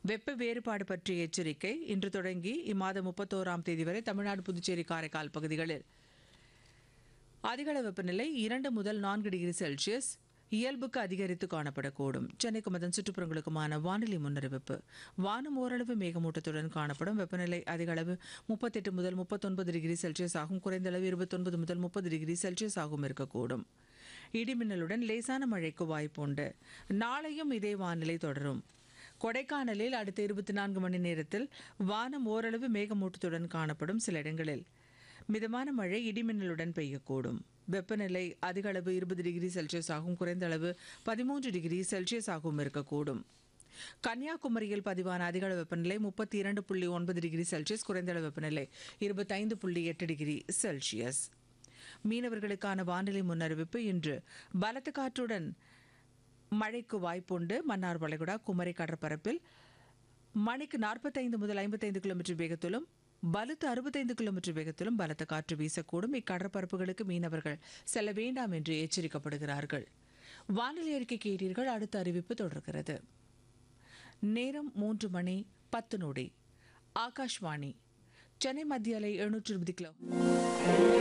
வெப்ப வேறுபாடு பற்றிய எச்சரிக்கை இன்று தொடங்கி இம்மாதம் முப்பத்தோராம் தேதி வரை தமிழ்நாடு புதுச்சேரி காரைக்கால் பகுதிகளில் அதிகள வெப்பநிலை இரண்டு முதல் நான்கு டிகிரி செல்சியஸ் இயல்புக்கு அதிகரித்து காணப்படக்கூடும் சென்னைக்கும் அதன் சுற்றுப்புறங்களுக்குமான வானிலை முன்னறிவிப்பு வானம் ஓரளவு மேகமூட்டத்துடன் காணப்படும் வெப்பநிலை அதிக அளவு முப்பத்தெட்டு முதல் முப்பத்தொன்பது டிகிரி செல்சியஸ் ஆகும் குறைந்த அளவு இருபத்தொன்பது முதல் முப்பது டிகிரி செல்சியஸ் ஆகும் இருக்கக்கூடும் இடிமின்னலுடன் லேசான மழைக்கு வாய்ப்புண்டு நாளையும் இதே வானிலை தொடரும் கொடைக்கானலில் அடுத்த இருபத்தி நான்கு மணி நேரத்தில் வானம் ஓரளவு மேகமூட்டத்துடன் காணப்படும் சில இடங்களில் மிதமான மழை இடிமின்னலுடன் பெய்யக்கூடும் வெப்பநிலை அதிக அளவு இருபது டிகிரி செல்சியஸ் ஆகும் குறைந்த அளவு பதிமூன்று டிகிரி செல்சியஸ் ஆகவும் இருக்கக்கூடும் கன்னியாகுமரியில் பதிவான அதிகளவு வெப்பநிலை முப்பத்தி இரண்டு புள்ளி ஒன்பது டிகிரி செல்சியஸ் குறைந்த அளவு வெப்பநிலை இருபத்தைந்து புள்ளி எட்டு டிகிரி செல்சியஸ் மீனவர்களுக்கான வானிலை முன்னறிவிப்பு இன்று பலத்த காற்றுடன் மழைக்கு வாய்ப்புண்டு மன்னார் வளைகுடா குமரி கடற்பரப்பில் மணிக்கு நாற்பத்தைந்து முதல் ஐம்பத்தைந்து கிலோமீட்டர் வேகத்திலும் பலத்த அறுபத்தைந்து கிலோமீட்டர் வேகத்திலும் பலத்த காற்று வீசக்கூடும் இக்கடற்பரப்புகளுக்கு மீனவர்கள் செல்ல வேண்டாம் என்று எச்சரிக்கப்படுகிறார்கள் வானிலை அறிக்கை கேட்டீர்கள் அடுத்த அறிவிப்பு தொடர்கிறது நேரம் மூன்று மணி பத்து நொடி ஆகாஷ்வாணி சென்னை மத்திய அலை எழுநூற்று இருபது கிலோ